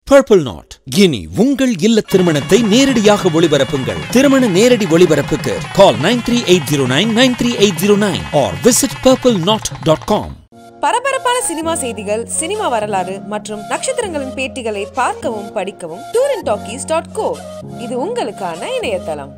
Purple not இனி உங்கள் இல்ல திருமணத்தை நேரடியாக ஒளிபரப்புங்கள் திருமண நேரடி ஒளிபரப்புக்கு call nine three eight zero nine nine three eight zero nine or visit purple knot dot com பரபரப்பான சினிமா செய்திகள் சினிமா வரலாறு மற்றும் நட்சத்திரங்களின் பேட்டிகளை பார்க்கவும் படிக்கவும் tour and talkies dot co இது உங்களுக்கான இணையதளம்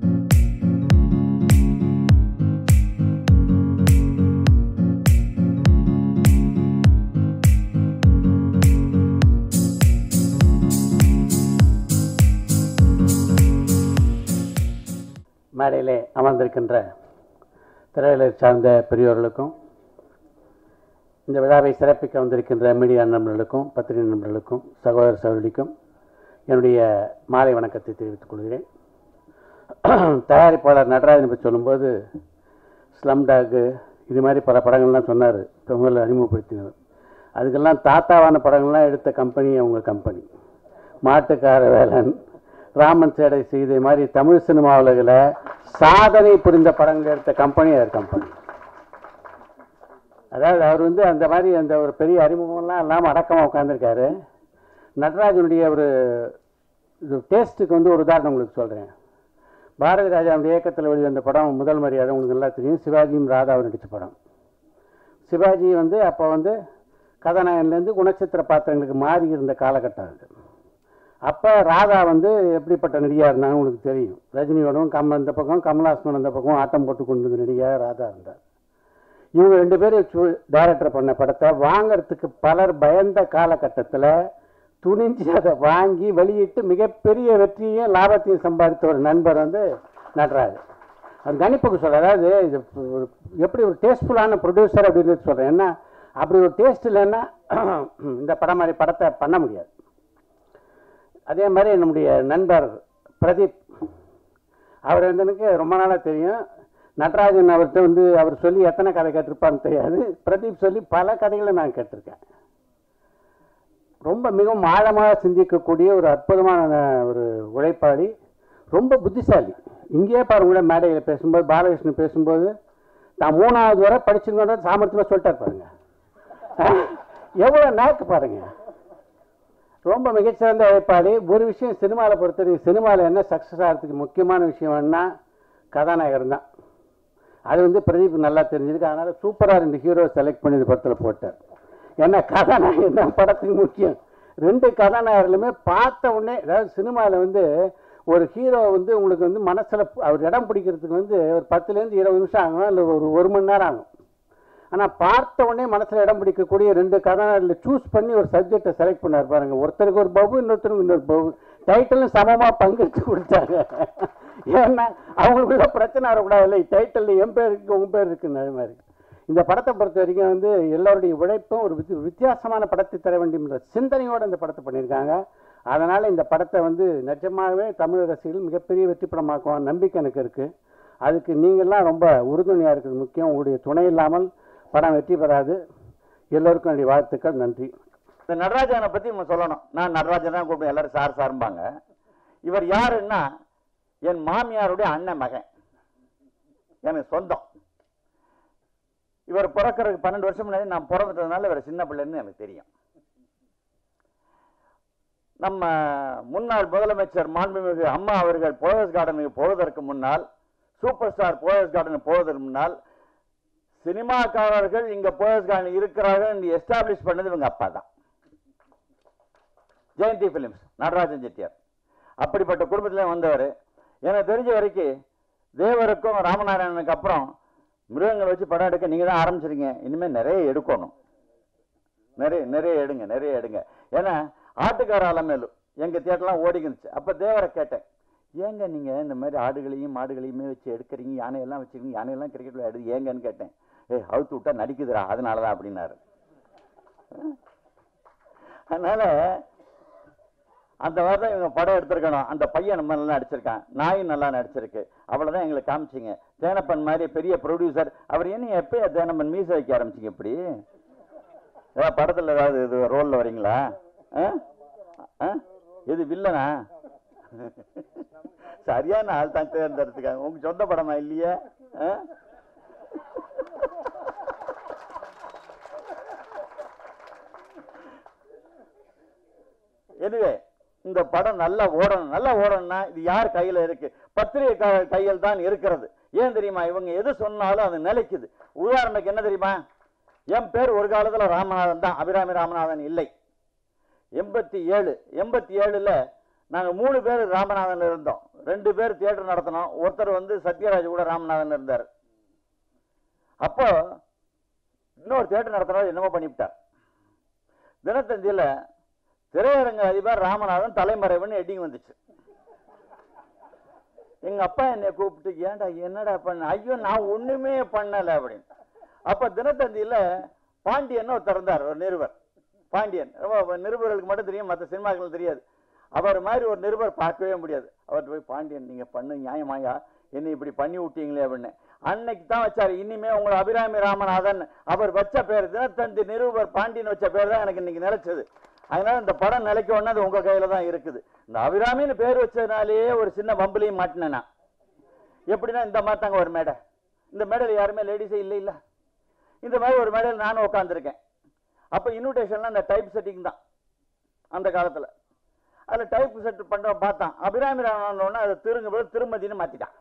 மேடையிலே அமர்ந்திருக்கின்ற திரையுலகை சார்ந்த பெரியோர்களுக்கும் இந்த விழாவை சிறப்பிக்க வந்திருக்கின்ற மீடியா நண்பர்களுக்கும் பத்திரிகை நண்பர்களுக்கும் சகோதர சகோதரிக்கும் என்னுடைய மாலை வணக்கத்தை தெரிவித்துக் கொள்கிறேன் தயாரிப்பாளர் நடராஜன் பற்றி சொல்லும்போது ஸ்லம்டாகு இது மாதிரி பல படங்கள்லாம் சொன்னார் முதல்ல அறிமுகப்படுத்தினார் அதுக்கெல்லாம் தாத்தாவான படங்கள்லாம் எடுத்த கம்பெனி அவங்க கம்பெனி மாட்டுக்கார வேலன் ராமன் சேடை செய்த மாதிரி தமிழ் சினிமா உலகில் சாதனை புரிந்த படங்கள் எடுத்த கம்பெனி அவர் கம்பெனி அதாவது அவர் வந்து அந்த மாதிரி அந்த ஒரு பெரிய அறிமுகம்லாம் இல்லாமல் அடக்கமாக உட்காந்துருக்காரு நடராஜனுடைய ஒரு இது டேஸ்ட்டுக்கு வந்து ஒரு உதாரணம் உங்களுக்கு சொல்கிறேன் பாரதி ராஜாவுடைய இயக்கத்தில் வெளிவந்த படம் முதல் மரியாதை உங்களுக்கு நல்லா தெரியும் சிவாஜியும் ராதாவும் நடித்த படம் சிவாஜி வந்து அப்போ வந்து கதாநாயகன்லேருந்து குணச்சித்திர பாத்திரங்களுக்கு மாறி இருந்த காலகட்டம் அது அப்போ ராதா வந்து எப்படிப்பட்ட நடிகையாக இருந்தாங்க உங்களுக்கு தெரியும் ரஜினியோடவும் கமல் இந்த பக்கம் கமல்ஹாசன் அந்த பக்கம் ஆட்டம் போட்டு கொண்டு இருந்த நடிகையாக ராதா இருந்தார் இவங்க ரெண்டு பேரும் டைரக்டர் பண்ண படத்தை வாங்கிறதுக்கு பலர் பயந்த காலகட்டத்தில் துணிஞ்சு அதை வாங்கி வெளியிட்டு மிகப்பெரிய வெற்றியையும் லாபத்தையும் சம்பாதித்த ஒரு நண்பர் வந்து நடராஜ் அது கணிப்புக்கு சொல்கிறேன் அதாவது இது ஒரு- எப்படி ஒரு டேஸ்ட்ஃபுல்லான ப்ரொடியூசர் அப்படின்னு சொல்கிறேன் என்ன அப்படி ஒரு டேஸ்ட் இல்லைன்னா இந்த படம் மாதிரி படத்தை பண்ண முடியாது அதே மாதிரி நம்முடைய நண்பர் பிரதீப் அவர் வந்து எனக்கு ரொம்ப நாளாக தெரியும் நடராஜன் அவர்கிட்ட வந்து அவர் சொல்லி எத்தனை கதை கேட்டிருப்பான்னு தெரியாது பிரதீப் சொல்லி பல கதைகளை நான் கேட்டிருக்கேன் ரொம்ப மிகவும் ஆழமாக சிந்திக்கக்கூடிய ஒரு அற்புதமான ஒரு உழைப்பாளி ரொம்ப புத்திசாலி இங்கேயே பாருங்க மேடையில் பேசும்போது பாலகிருஷ்ணன் பேசும்போது நான் மூணாவது வரை படிச்சுங்க சாமர்த்தியமாக சொல்லிட்டார் பாருங்க எவ்வளோ நாக்கு பாருங்க ரொம்ப மிகச்சிறந்த உழைப்பாளி ஒரு விஷயம் சினிமாவில் பொறுத்தவரைக்கும் சினிமாவில் என்ன சக்ஸஸ் ஆகிறதுக்கு முக்கியமான விஷயம் என்ன கதாநாயகர் தான் அது வந்து பிரதீப் நல்லா தெரிஞ்சிருக்கு அதனால் சூப்பராக ரெண்டு ஹீரோ செலக்ட் பண்ணி இந்த படத்தில் போட்டார் ஏன்னா கதாநாயகன் தான் படத்துக்கு முக்கியம் ரெண்டு கதாநாயகர்களுமே பார்த்த உடனே அதாவது சினிமாவில் வந்து ஒரு ஹீரோ வந்து உங்களுக்கு வந்து மனசில் அவர் இடம் பிடிக்கிறதுக்கு வந்து ஒரு பத்துலேருந்து இருபது நிமிஷம் ஆகும் இல்லை ஒரு ஒரு மணி நேரம் ஆகும் ஆனால் பார்த்த உடனே மனசில் இடம் பிடிக்கக்கூடிய ரெண்டு கதாநாயகர்களை சூஸ் பண்ணி ஒரு சப்ஜெக்டை செலக்ட் பண்ணார் பாருங்க ஒருத்தருக்கு ஒரு பபு இன்னொருத்தருக்கு இன்னொரு பபு டைட்டிலும் சமமாக பங்கெடுத்து கொடுத்தாங்க ஏன்னா அவங்களுக்குள்ள பிரச்சனை வரக்கூடாது இல்லை டைட்டில் என் பேர் இருக்கு உங்கள் பேர் இருக்குன்னு அது மாதிரி இந்த படத்தை பொறுத்த வரைக்கும் வந்து எல்லாருடைய உழைப்பும் ஒரு வித்தி- வித்தியாசமான படத்தை தர வேண்டும் என்ற சிந்தனையோடு இந்த படத்தை பண்ணியிருக்காங்க அதனால் இந்த படத்தை வந்து நிஜமாகவே தமிழ் ரசிகர்கள் மிகப்பெரிய வெற்றி படமாக்குவான் நம்பிக்கை எனக்கு இருக்குது அதுக்கு நீங்கள்லாம் ரொம்ப உறுதுணையாக இருக்கிறது முக்கியம் உங்களுடைய துணை இல்லாமல் படம் வெற்றி பெறாது எல்லோருக்கும் என்னுடைய வாழ்த்துக்கள் நன்றி இந்த நடராஜனை பத்தி நம்ம சொல்லணும் நான் நடராஜன் தான் கூப்பிடுவேன் எல்லாரும் சார் சார்பாங்க இவர் யாருன்னா என் மாமியாருடைய அண்ணன் மகன் எனக்கு சொந்தம் இவர் பிறக்கறதுக்கு பன்னெண்டு வருஷம் முன்னாடி நான் பிறந்துட்டதுனால இவர் சின்ன பிள்ளைன்னு எனக்கு தெரியும் நம்ம முன்னாள் முதலமைச்சர் மாண்புமிகு அம்மா அவர்கள் போயஸ் கார்டனுக்கு போவதற்கு முன்னால் சூப்பர் ஸ்டார் போயஸ் கார்டனுக்கு போவதற்கு முன்னால் சினிமாக்காரர்கள் இங்க போயஸ் கார்டன் இருக்கிறார்கள் என்று எஸ்டாப்ளிஷ் பண்ணது இவங்க அப்பா தான் ஜெயந்தி பிலிம்ஸ் நடராஜன் செட்டியார் அப்படிப்பட்ட குடும்பத்தில் வந்தவர் எனக்கு தெரிஞ்ச வரைக்கும் தேவருக்கும் ராமநாராயணனுக்கு அப்புறம் மிருகங்களை வச்சு படம் எடுக்க நீங்கள் தான் ஆரம்பிச்சிருங்க இனிமேல் நிறைய எடுக்கணும் நிறைய நிறைய எடுங்க நிறைய எடுங்க ஏன்னா ஆட்டுக்கார அலமேலு எங்கள் தியேட்டர்லாம் ஓடிக்கிருந்துச்சு அப்போ தேவரை கேட்டேன் ஏங்க நீங்கள் இந்த மாதிரி ஆடுகளையும் மாடுகளையுமே வச்சு எடுக்கிறீங்க யானையெல்லாம் வச்சுருக்கீங்க யானையெல்லாம் கிரிக்கெட் விளையாடுது ஏங்கன்னு கேட்டேன் ஏய் அவுத்து விட்டா நடிக்குதுடா அதனால தான் அப்படின்னாரு அதனால அந்த மாதிரி தான் இவங்க படம் எடுத்திருக்கணும் அந்த பையன் நம்ம நல்லா நடிச்சிருக்கான் நாயும் நல்லா நடிச்சிருக்கு அவ்வளோதான் எங்களுக்கு காமிச்சிங்க தேனப்பன் மாதிரி பெரிய ப்ரொடியூசர் அவர் என்ன எப்போ தேனப்பன் மீச வைக்க ஆரம்பிச்சிங்க இப்படி ஏதாவது படத்தில் ஏதாவது இது ரோலில் வரீங்களா ஆ ஆ இது வில்லனா சரியான ஆள் தான் தேர்ந்தெடுத்துக்காங்க உங்க சொந்த படமா இல்லையே ஆ? எனவே இந்த படம் நல்லா ஓடணும் நல்லா ஓடணும்னா இது யார் கையில இருக்கு பத்திரிகை கையில் தான் இருக்கிறது ஏன் தெரியுமா இவங்க எது சொன்னாலும் அது நிலைக்குது உதாரணத்துக்கு என்ன தெரியுமா என் பேர் ஒரு காலத்துல ராமநாதன் தான் அபிராமி ராமநாதன் இல்லை எண்பத்தி ஏழு எண்பத்தி ஏழுல நாங்க மூணு பேர் ராமநாதன் இருந்தோம் ரெண்டு பேர் தியேட்டர் நடத்தினோம் ஒருத்தர் வந்து சத்யராஜ் கூட ராமநாதன் இருந்தார் அப்போ இன்னொரு தியேட்டர் நடத்துறவர் என்னமோ பண்ணிவிட்டார் தினத்தந்தியில திரையரங்க அதிபர் ராமநாதன் தலைமறைவுன்னு ஹெட்டிங் வந்துச்சு எங்க அப்பா என்னை கூப்பிட்டு ஏன்டா என்னடா பண்ண ஐயோ நான் ஒண்ணுமே பண்ணல அப்படின்னு அப்ப தினத்தந்தியில பாண்டியன் ஒருத்தர் இருந்தார் ஒரு நிருபர் பாண்டியன் ரொம்ப நிருபர்களுக்கு மட்டும் தெரியும் மற்ற சினிமாக்கள் தெரியாது அவர் மாதிரி ஒரு நிருபர் பார்க்கவே முடியாது அவர் போய் பாண்டியன் நீங்க பண்ணு நியாயமாயா என்னை இப்படி பண்ணி விட்டீங்களே அப்படின்னு அன்னைக்கு தான் வச்சாரு இனிமே உங்களை அபிராமி ராமநாதன் அவர் வச்ச பேர் தினத்தந்தி நிருபர் பாண்டியன் வச்ச பேர் தான் எனக்கு இன்னைக்கு நிலைச்சது அதனால இந்த படம் நிலைக்கணும்னா அது உங்க கையில தான் இருக்குது இந்த அபிராமின்னு பேர் வச்சதுனாலேயே ஒரு சின்ன பம்புலையும் மாட்டினேன் நான் எப்படின்னா இந்த மாதிரி தாங்க ஒரு மேடை இந்த மேடையில் யாருமே லேடிஸே இல்லை இல்ல இந்த மாதிரி ஒரு மேடையில் நானும் உட்காந்துருக்கேன் அப்போ இன்விடேஷன்லாம் அந்த டைப் செட்டிங் தான் அந்த காலத்தில் அதில் டைப் செட் பண்ணுற பார்த்தான் அபிராமி ராமனோடனே அதை திருங்க போது திருமதின்னு மாற்றிட்டான்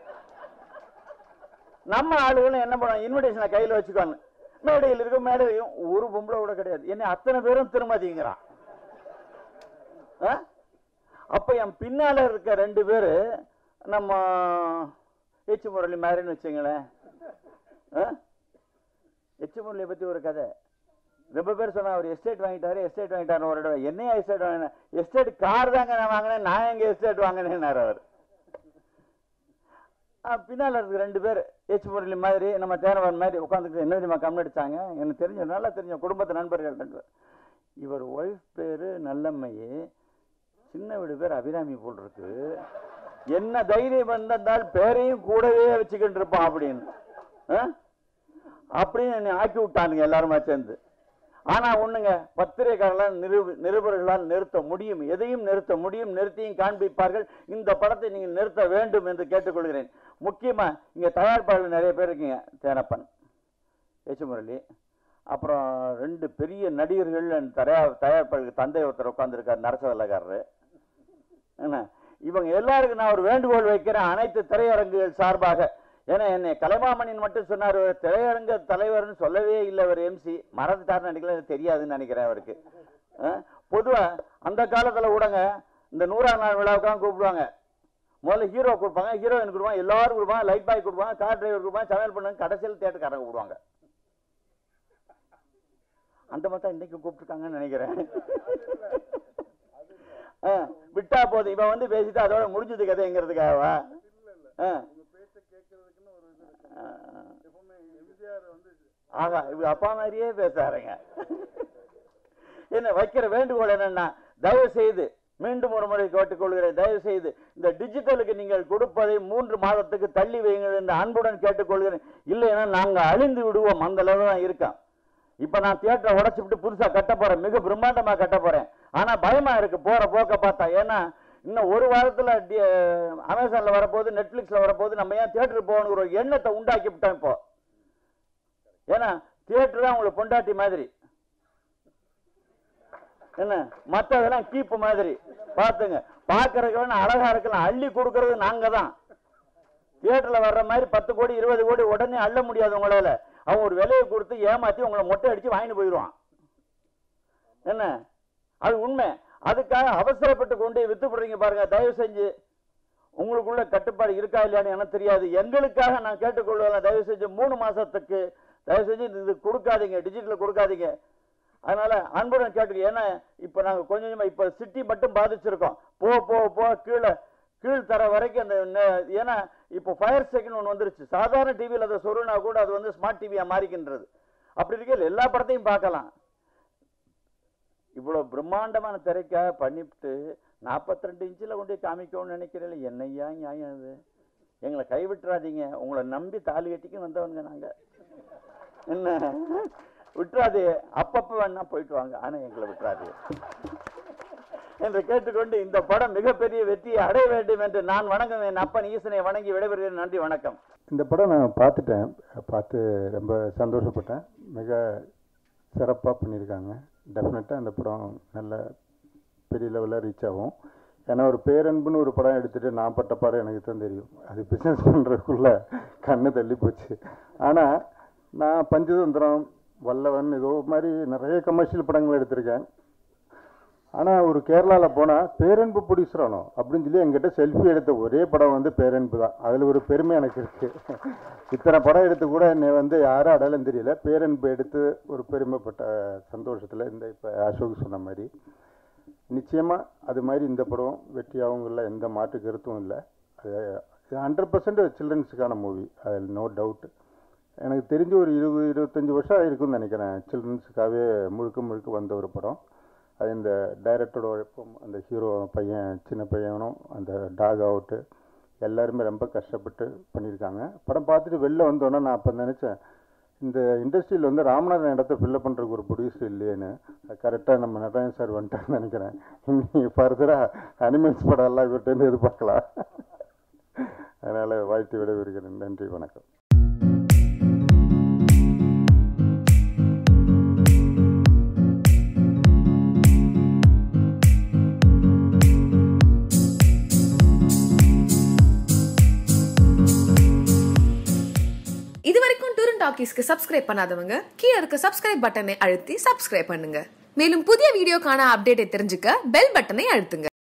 நம்ம ஆளுகளும் என்ன பண்ணுவோம் இன்விடேஷனை கையில் வச்சுக்கோங்க மேடையில் இருக்க மேடையிலையும் ஒரு பொம்பளை கூட கிடையாது என்ன அத்தனை பேரும் திருமதிங்கிறான் ஆ? அப்ப என் பின்னால இருக்க ரெண்டு பேரு நம்ம எச்சு முரளி மாதிரின்னு வச்சுங்களேன் ஆ? எச்சு முரளியை பத்தி ஒரு கதை ரொம்ப பேர் சொன்னா அவர் எஸ்டேட் வாங்கிட்டாரு எஸ்டேட் வாங்கிட்டாரு ஒரு இடம் என்னையா எஸ்டேட் வாங்கினேன் எஸ்டேட் கார் தாங்க நான் வாங்கினேன் நான் எங்க எஸ்டேட் வாங்கினேன்னாரு அவர் ஆ, பின்னால இருக்கு ரெண்டு பேர் எச் முரளி மாதிரி நம்ம தேனவன் மாதிரி உட்காந்துட்டு என்ன தெரியுமா கம்மி அடிச்சாங்க எனக்கு தெரிஞ்ச நல்லா தெரிஞ்ச குடும்பத்து நண்பர்கள் ரெண்டு பேர் இவர் ஒய்ஃப் பேரு நல்லம்மையே சின்ன வீடு பேர் அபிராமி போல் இருக்கு என்ன தைரியம் வந்தால் பேரையும் கூடவே வச்சுக்கிட்டு இருப்பான் அப்படின்னு ஆ? அப்படின்னு என்னை ஆக்கி விட்டானுங்க எல்லாருமா சேர்ந்து ஆனா ஒண்ணுங்க பத்திரிகையாளர்களால் நிருப நிருபர்களால் நிறுத்த முடியும் எதையும் நிறுத்த முடியும் நிறுத்தியும் காண்பிப்பார்கள் இந்த படத்தை நீங்கள் நிறுத்த வேண்டும் என்று கேட்டுக்கொள்கிறேன் முக்கியமா இங்க தயாரிப்பாளர்கள் நிறைய பேர் இருக்கீங்க தேனப்பன் எச் முரளி அப்புறம் ரெண்டு பெரிய நடிகர்கள் and தயார் தயாரிப்பாளருக்கு தந்தை ஒருத்தர் உட்காந்துருக்கார் நரசவல்லக்காரரு என்ன இவங்க எல்லாருக்கும் நான் ஒரு வேண்டுகோள் வைக்கிறேன் அனைத்து திரையரங்குகள் சார்பாக ஏன்னா என்னை கலைமாமணின் மட்டும் சொன்னார் திரையரங்க தலைவர்னு சொல்லவே இல்லை அவர் எம்சி மறந்துட்டாருன்னு நினைக்கல எனக்கு தெரியாதுன்னு நினைக்கிறேன் அவருக்கு அஹ், பொதுவா அந்த காலத்துல கூடங்க இந்த நூறாம் நாள் விழாவுக்காக கூப்பிடுவாங்க முதல்ல ஹீரோ கொடுப்பாங்க ஹீரோயின் கொடுப்பாங்க எல்லாரும் கொடுப்பாங்க லைட் பாய் கொடுப்பாங்க கார் டிரைவர் கொடுப்பாங்க சமையல் பண்ணுவாங்க கடைசியில் தேட்டருக்காரங்க கூப்பிடுவாங்க அந்த மாதிரி தான் இன்னைக்கு கூப்பிட்டுருக்காங்கன்னு நினைக்கிறேன் ஆ, விட்டா போதும் இவன் வந்து பேசிட்டு அதோட முடிஞ்சது கதைங்கிறதுக்காகவா ஆ. ஆ. ஆகா இவங்க அப்பா மாதிரியே பேசாருங்க என்ன வைக்கிற வேண்டுகோள் என்னன்னா தயவு செய்து மீண்டும் ஒரு முறை கேட்டுக்கொள்கிறேன் தயவு செய்து இந்த டிஜிட்டலுக்கு நீங்கள் கொடுப்பதை மூன்று மாதத்துக்கு தள்ளி வையுங்கள் என்று அன்புடன் கேட்டுக்கொள்கிறேன் இல்லைன்னா நாங்க அழிந்து விடுவோம் அந்த அளவு தான் இருக்கோம் இப்ப நான் தியேட்டரை உடைச்சு விட்டு புதுசா கட்ட போறேன் மிக பிரம்மாண்டமா கட்ட போறேன் ஆனா பயமா இருக்கு போற போக்க பார்த்தா ஏன்னா இன்னும் ஒரு வாரத்துல டி- அமேசான்ல வரப்போகுது நெட்ஃபிளிக்ஸ்ல வரப்போகுது நம்ம ஏன் தியேட்டருக்கு போகணுங்கிற ஒரு எண்ணத்தை உண்டாக்கி விட்டோம் இப்போ ஏன்னா தியேட்டர் தான் உங்களுக்கு பொண்டாட்டி மாதிரி என்ன மற்றதெல்லாம் கீப்பு மாதிரி பார்த்துங்க பார்க்கறதுக்கு வேணா அழகா இருக்கலாம் அள்ளி கொடுக்கறது நாங்க தான் தியேட்டர்ல வர்ற மாதிரி பத்து கோடி இருபது கோடி உடனே அள்ள முடியாது உங்களால அவன் ஒரு விலையை கொடுத்து ஏமாத்தி உங்களை மொட்டை அடிச்சு வாங்கிட்டு போயிடுவான் என்ன அது உண்மை அதுக்காக அவசரப்பட்டு கொண்டு போய் வித்து போடுறீங்க பாருங்க தயவு செஞ்சு உங்களுக்குள்ள கட்டுப்பாடு இருக்கா இல்லையான்னு எனக்கு தெரியாது எங்களுக்காக நான் கேட்டுக்கொள்வதில்லை தயவு செஞ்சு மூணு மாசத்துக்கு தயவு செஞ்சு இது கொடுக்காதீங்க டிஜிட்டல் கொடுக்காதீங்க அதனால அன்புடன் கேட்டு ஏன்னா இப்ப நாங்க கொஞ்சம் கொஞ்சமா இப்ப சிட்டி மட்டும் பாதிச்சிருக்கோம் போ போ போ கீழே கீழ் தர வரைக்கும் அந்த நெ- ஏன்னா இப்போ ஃபயர் செகண்ட் ஒன்று வந்துருச்சு சாதாரண டிவியில் அதை சொருனா கூட அது வந்து ஸ்மார்ட் டிவியா மாறிக்கின்றது அப்படி இருக்கையில் எல்லா படத்தையும் பார்க்கலாம் இவ்வளவு பிரம்மாண்டமான திரைக்காக பண்ணிவிட்டு 42 ரெண்டு இன்ச்சில் கொண்டு போய் காமிக்கணும்னு நினைக்கிறேன் என்னையா நியாயம் அது எங்களை கைவிட்டுறாதீங்க உங்களை நம்பி தாலி கட்டிக்கு வந்தவங்க நாங்க என்ன விட்டுறாதே அப்பப்ப வேணா போயிட்டு வாங்க ஆனா எங்களை விட்டுறாதே என்று கேட்டுக்கொண்டு இந்த படம் மிகப்பெரிய வெற்றியை அடைய வேண்டும் என்று நான் வணங்கும் என் அப்பன் ஈசனை வணங்கி விடைபெறுகிறேன் நன்றி வணக்கம் இந்த படம் நான் பார்த்துட்டேன் பார்த்து ரொம்ப சந்தோஷப்பட்டேன் மிக சிறப்பாக பண்ணியிருக்காங்க டெஃபினட்டாக இந்த படம் நல்ல பெரிய லெவலில் ரீச் ஆகும் ஏன்னா ஒரு பேரன்புன்னு ஒரு படம் எடுத்துகிட்டு நான் பட்ட பாடம் எனக்கு தான் தெரியும் அது பிஸ்னஸ் பண்ணுறதுக்குள்ள கண்ணு தள்ளி போச்சு ஆனால் நான் பஞ்சதந்திரம் வல்லவன் ஏதோ மாதிரி நிறைய கமர்ஷியல் படங்கள் எடுத்திருக்கேன் ஆனால் ஒரு கேரளாவில் போனால் பேரன்பு புடிசுறானோ அப்படின்னு சொல்லி என்கிட்ட செல்ஃபி எடுத்த ஒரே படம் வந்து பேரன்பு தான் அதில் ஒரு பெருமை எனக்கு இருக்குது இத்தனை படம் எடுத்து கூட என்னை வந்து யாரும் அடையாளம் தெரியல பேரன்பு எடுத்து ஒரு பெருமைப்பட்ட சந்தோஷத்தில் இந்த இப்போ அசோக் சொன்ன மாதிரி நிச்சயமாக அது மாதிரி இந்த படம் வெற்றியாகுங்களில் எந்த மாற்று கருத்தும் இல்லை அது ஹண்ட்ரட் பர்சன்ட் சில்ட்ரன்ஸுக்கான மூவி அதில் நோ டவுட் எனக்கு தெரிஞ்சு ஒரு இருபது இருபத்தஞ்சி வருஷம் இருக்கும்னு நினைக்கிறேன் சில்ட்ரன்ஸுக்காகவே முழுக்க முழுக்க வந்த ஒரு படம் அது இந்த டைரக்டரோட உழைப்பும் அந்த ஹீரோ பையன் சின்ன பையனும் அந்த டாக் அவுட்டு எல்லாருமே ரொம்ப கஷ்டப்பட்டு பண்ணியிருக்காங்க படம் பார்த்துட்டு வெளில வந்தோன்னே நான் அப்போ நினச்சேன் இந்த இண்டஸ்ட்ரியில் வந்து ராமநாதன் இடத்த ஃபில்லப் பண்ணுறதுக்கு ஒரு ப்ரொடியூசர் இல்லையேன்னு கரெக்டாக நம்ம நடராஜன் சார் வந்துட்டான்னு நினைக்கிறேன் இன்னி ஃபர்தராக அனிமல்ஸ் படம் எல்லாம் இவர்கிட்ட எதிர்பார்க்கலாம் அதனால் வாழ்த்து விடைபெறுகிறேன் நன்றி வணக்கம் இது வரைக்கும் டூரன் டாக்கீஸ்க்கு சப்ஸ்கிரைப் பண்ணாதவங்க கீழே இருக்க சப்ஸ்கிரைப் பட்டனை அழுத்தி சப்ஸ்கிரைப் பண்ணுங்க மேலும் புதிய வீடியோக்கான அப்டேட்டை தெரிஞ்சுக்க பெல் பட்டனை அழுத்துங்க